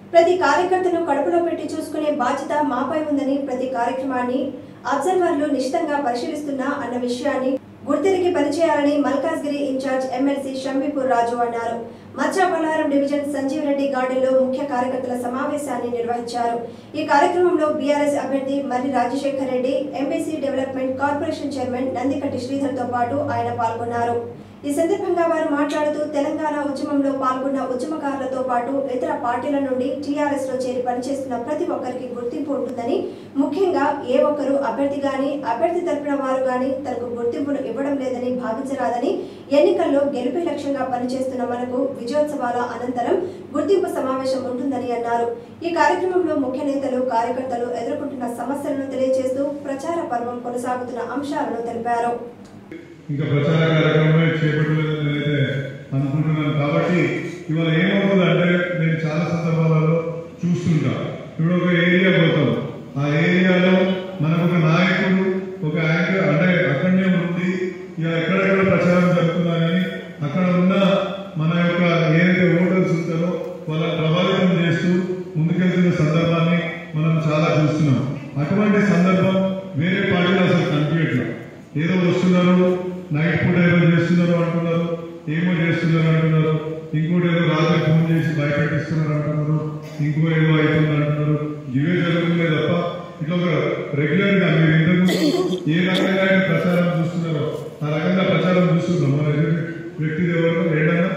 ప్రతి కార్యకర్తను కడుపులో పెట్టి చూసుకునే బాధ్యత మాపై ఉందని ప్రతి కార్యక్రమాన్ని అబ్జర్వర్లు నిశితంగా పరిశీలిస్తున్నా అన్న విషయాన్ని గుర్తిరిగి పనిచేయాలని మల్కాజ్గిరి ఇన్ఛార్జ్ ఎమ్మెల్సీ షంబీపూర్ రాజు అన్నారు మచ్చాపల్లారం డివిజన్ సంజీవ్ రెడ్డి గార్డెన్లో ముఖ్య కార్యకర్తల సమావేశాన్ని నిర్వహించారు ఈ కార్యక్రమంలో బీఆర్ఎస్ అభ్యర్థి Marri Rajasekhar Reddy MBC development corporation chairman Nandikatti శ్రీధర్తో పాటు ఆయన పాల్గొన్నారు ఈ సందర్భంగా వారు మాట్లాడుతూ తెలంగాణ ఉద్యమంలో పాల్గొన్న ఉద్యమకారులతో పాటు ఇతర పార్టీల నుండి టీఆర్ఎస్ లో చేరి పనిచేస్తున్న ప్రతి ఒక్కరికి గుర్తింపు ఉంటుందని ముఖ్యంగా ఏ ఒక్కరు అభ్యర్థి గాని అభ్యర్థి తరపున వారు గాని తనకు గుర్తింపును ఇవ్వడం లేదని భావించరాదని ఎన్నికల్లో గెలుపే లక్ష్యంగా పనిచేస్తున్న మనకు విజయోత్సవాల అనంతరం గుర్తింపు సమావేశం ఉంటుందని అన్నారు ఈ కార్యక్రమంలో ముఖ్య నేతలు కార్యకర్తలు ఎదుర్కొంటున్న సమస్యలను తెలియజేస్తూ ప్రచార పర్వం కొనసాగుతున్న అంశాలను తెలిపారు ఇంకా ప్రచార కార్యక్రమమే చేపట్టలేదని నేనైతే అనుకుంటున్నాను కాబట్టి ఇవాళ ఏమవుతుందంటే నేను చాలా సందర్భాలలో చూస్తుంటా ఇప్పుడు ఒక ఏరియా పోతాం ఆ ఏరియాలో మనకు ఒక నాయకుడు ఒక యాంకర్ అంటే అక్కడనే ఉండి ఇక ఎక్కడెక్కడ ప్రచారం జరుగుతుందని అక్కడ ఉన్న మన యొక్క ఏదైతే ఓటర్స్ ఉంటారో వాళ్ళని ప్రభావితం చేస్తూ ముందుకెళ్తున్న సందర్భాన్ని మనం చాలా చూస్తున్నాం అటువంటి సందర్భం వేరే పార్టీలో అసలు కనిపించట్లేదు ఏదో వస్తున్నారు నైట్ పూట ఏదో చేస్తున్నారు అంటున్నారు ఏమో చేస్తున్నారు అంటున్నారు ఇంకోటి ఏదో రాత్రి ఫోన్ చేసి భయపెట్టిస్తున్నారు అంటున్నారు ఇంకో ఏదో అవుతుంది అంటున్నారు ఇవే జరుగుతున్నాయి తప్ప ఇట్లా ఒక రెగ్యులర్ గా మీరు ఇంతకు ఏ రకంగా అయితే ప్రచారం చూస్తున్నారో ఆ రకంగా ప్రచారం చూస్తున్నాం మన ఎదుటి వ్యక్తి ఎవరు ఏడన్నా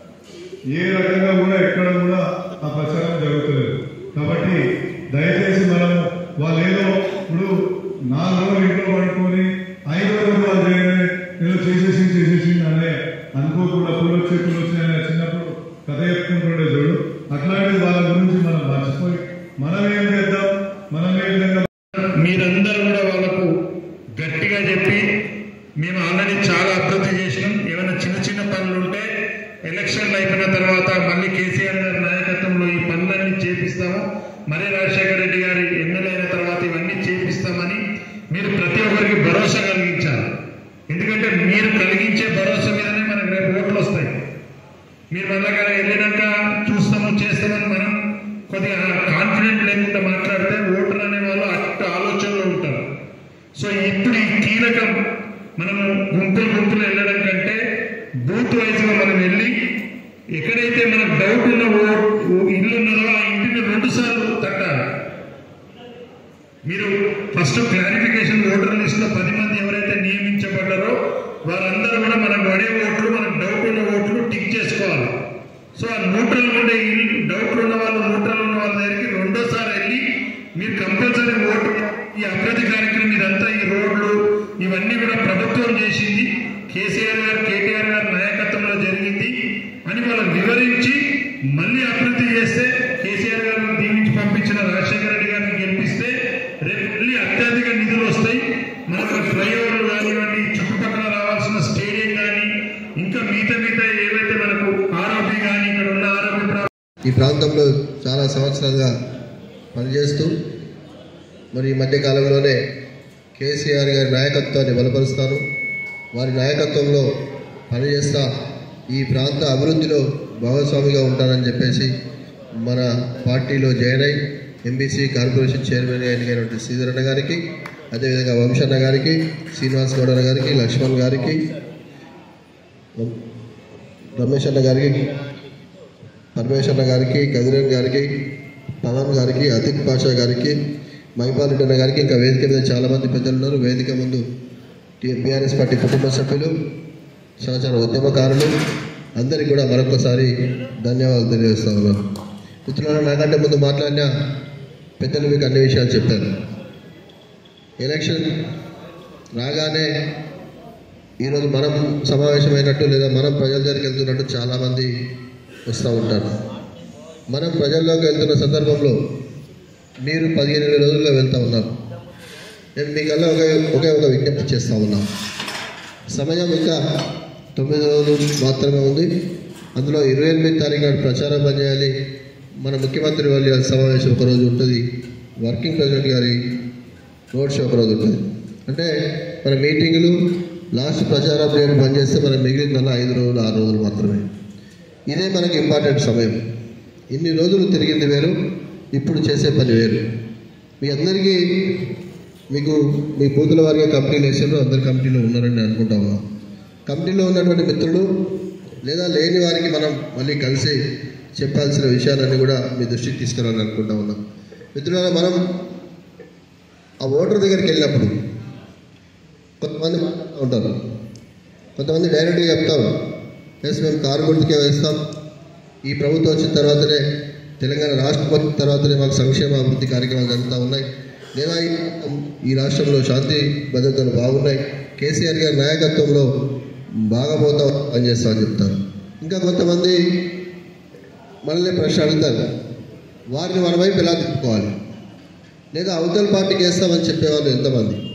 ఏ రకంగా కూడా ఎక్కడ కూడా ఆ ప్రచారం జరుగుతలేదు కాబట్టి దయచేసి మనం వాళ్ళు ఏదో ఇప్పుడు నాలుగు రోజులు ఇంట్లో పడుకొని ఐదు రోజులు వాళ్ళు చేయగానే ఏదో చేసేసి చేసేసి అనే అనుకోకుండా పూలు వచ్చే పూలు వచ్చాయనే చిన్నప్పుడు కథ చెప్పుకుంటుండే చూడు అట్లాంటిది వాళ్ళ గురించి మనం మర్చిపోయి మనం ఏం చేద్దాం మనం ఏ విధంగా మీరందరూ కూడా వాళ్ళకు గట్టిగా చెప్పి మేము ఆల్రెడీ చాలా అభివృద్ధి చేసినాం ఏమైనా చిన్న చిన్న పనులు ఉంటే ఎలక్షన్లు అయిపోయిన తర్వాత మళ్ళీ కేసీఆర్ గారి నాయకత్వంలో ఈ పనులన్నీ చేపిస్తాము మరి రాజశేఖర రెడ్డి గారి ఎమ్మెల్యే అయిన తర్వాత ఇవన్నీ చేపిస్తామని మీరు ప్రతి ఒక్కరికి భరోసా కలిగించాలి ఎందుకంటే మీరు కలిగించే భరోసా మీదనే మనకు రేపు ఓట్లు వస్తాయి మీరు మన దగ్గర వెళ్ళినాక చూస్తాము చేస్తామని మనం కొద్దిగా కాన్ఫిడెంట్ లేకుండా మాట్లాడితే ఓటర్ అనే వాళ్ళు అట్టు ఆలోచనలో ఉంటారు సో ఇప్పుడు ఈ కీలకం మనము గుంపులు గుంపులు వెళ్ళడం కంటే బూత్ వైజ్ గా మనం వెళ్ళి ఎక్కడైతే మనకు డౌట్ ఉన్న ఓ- ఓ ఇల్లు ఉన్నదో ఆ ఇంటిని రెండు సార్లు తట్టాలి మీరు ఫస్ట్ క్లారిఫికేషన్ ఓటర్ లిస్ట్ లో పది మంది ఎవరైతే నియమించబడ్డారో వారందరూ కూడా మనకు పడే ఓట్లు మనకు డౌట్ ఉన్న ఓట్లు టిక్ చేసుకోవాలి సో ఆ న్యూట్రల్ ఉండే ఈ డౌట్ ఉన్న వాళ్ళు న్యూట్రల్ ఉన్న వాళ్ళ దగ్గరికి రెండోసారి వెళ్ళి మీరు కంపల్సరీ ఓటు ఈ అభివృద్ధి కార్యక్రమం ఇదంతా ఈ రోడ్లు ఇవన్నీ కూడా ప్రభుత్వం చేసింది కేసీఆర్ గారు కేటీఆర్ గారి నాయకత్వంలో జరిగింది అని వాళ్ళకి వివరించి మళ్ళీ అభివృద్ధి చేస్తే కేసీఆర్ గారు దీవించి పంపించిన రాజశేఖర రెడ్డి గారిని గెలిపిస్తే రేపు మళ్ళీ అత్యధిక నిధులు వస్తాయి మనకు ఫ్లైఓవర్లు కానివ్వండి చుట్టుపక్కల రావాల్సిన స్టేడియం కానీ ఇంకా మిగతా మిగతా ఏవైతే మనకు ఆరోగ్య కానీ ఇక్కడ ఉన్న ఆరోగ్య ప్రా- ఈ ప్రాంతంలో చాలా సంవత్సరాలుగా పనిచేస్తూ మరి ఈ మధ్య కాలంలోనే కేసీఆర్ గారి నాయకత్వాన్ని బలపరుస్తాను వారి నాయకత్వంలో పనిచేస్తా ఈ ప్రాంత అభివృద్ధిలో భాగస్వామిగా ఉంటానని చెప్పేసి మన పార్టీలో జాయిన్ అయి ఎంబీసీ కార్పొరేషన్ చైర్మన్గా ఎన్నికైనటువంటి శ్రీధరన్న గారికి అదేవిధంగా వంశన్న గారికి శ్రీనివాస్ గౌడ గారికి లక్ష్మణ్ గారికి రమేష్ అన్న గారికి పరమేశ్వర గారికి కదిరేన్ గారికి పవన్ గారికి అతిక్ పాషా గారికి మైపాల్ రెడ్డి అన్న గారికి ఇంకా వేదిక మీద చాలా మంది పెద్దలు ఉన్నారు వేదిక ముందు బీఆర్ఎస్ పార్టీ కుటుంబ సభ్యులు సహచార ఉద్యమకారులు అందరికీ కూడా మరొకసారి ధన్యవాదాలు తెలియజేస్తా ఉన్నాను మిత్రులారా నాకంటే ముందు మాట్లాడిన పెద్దలు మీకు అన్ని విషయాలు చెప్పారు ఎలక్షన్ రాగానే ఈరోజు మనం సమావేశమైనట్టు లేదా మనం ప్రజల దగ్గరికి వెళ్తున్నట్టు చాలామంది వస్తూ ఉంటారు మనం ప్రజల్లోకి వెళ్తున్న సందర్భంలో మీరు పదిహేను ఇరవై రోజుల్లో వెళ్తూ ఉన్నారు నేను మీకల్లా ఒకే ఒకే ఒక విజ్ఞప్తి చేస్తూ ఉన్నాను సమయం ఇంకా తొమ్మిది రోజులు మాత్రమే ఉంది అందులో ఇరవై ఎనిమిది తారీఖు నాడు ప్రచారం పనిచేయాలి మన ముఖ్యమంత్రి వాళ్ళ సమావేశం ఒకరోజు ఉంటుంది వర్కింగ్ ప్రెసిడెంట్ గారి రోడ్ షో ఒకరోజు ఉంటుంది అంటే మన మీటింగులు లాస్ట్ ప్రచారం చేయడం పనిచేస్తే మనం మిగిలిందల్లా ఐదు రోజులు ఆరు రోజులు మాత్రమే ఇదే మనకి ఇంపార్టెంట్ సమయం ఇన్ని రోజులు తిరిగింది వేరు ఇప్పుడు చేసే పని వేరు మీ అందరికీ మీకు మీ బూతుల వారిగా కంపెనీలు వేసారు అందరు కంపెనీలో ఉన్నారని నేను అనుకుంటా ఉన్నాం కంపెనీలో ఉన్నటువంటి మిత్రులు లేదా లేని వారికి మనం మళ్ళీ కలిసి చెప్పాల్సిన విషయాలన్నీ కూడా మీ దృష్టికి తీసుకురావాలని అనుకుంటా ఉన్నాం మిత్రులారా మనం ఆ ఓటర్ దగ్గరికి వెళ్ళినప్పుడు కొంతమంది మాట్లాడుతూ ఉంటారు కొంతమంది డైరెక్ట్గా చెప్తారు ఎస్ మేము కారు గుర్తుకే వేస్తాం ఈ ప్రభుత్వం వచ్చిన తర్వాతనే తెలంగాణ రాష్ట్రం వచ్చిన తర్వాతనే మాకు సంక్షేమ అభివృద్ధి కార్యక్రమాలు జరుగుతూ ఉన్నాయి లేదా ఈ- ఈ రాష్ట్రంలో శాంతి భద్రతలు బాగున్నాయి కేసీఆర్ గారి నాయకత్వంలో బాగా పోతాం పనిచేస్తామని చెప్తారు ఇంకా కొంతమంది మనల్ని ప్రశ్న అడుగుతారు వారిని మన వైపు ఎలా తిప్పుకోవాలి లేదా అవతల పార్టీకి వేస్తామని చెప్పేవాళ్ళు ఎంతమంది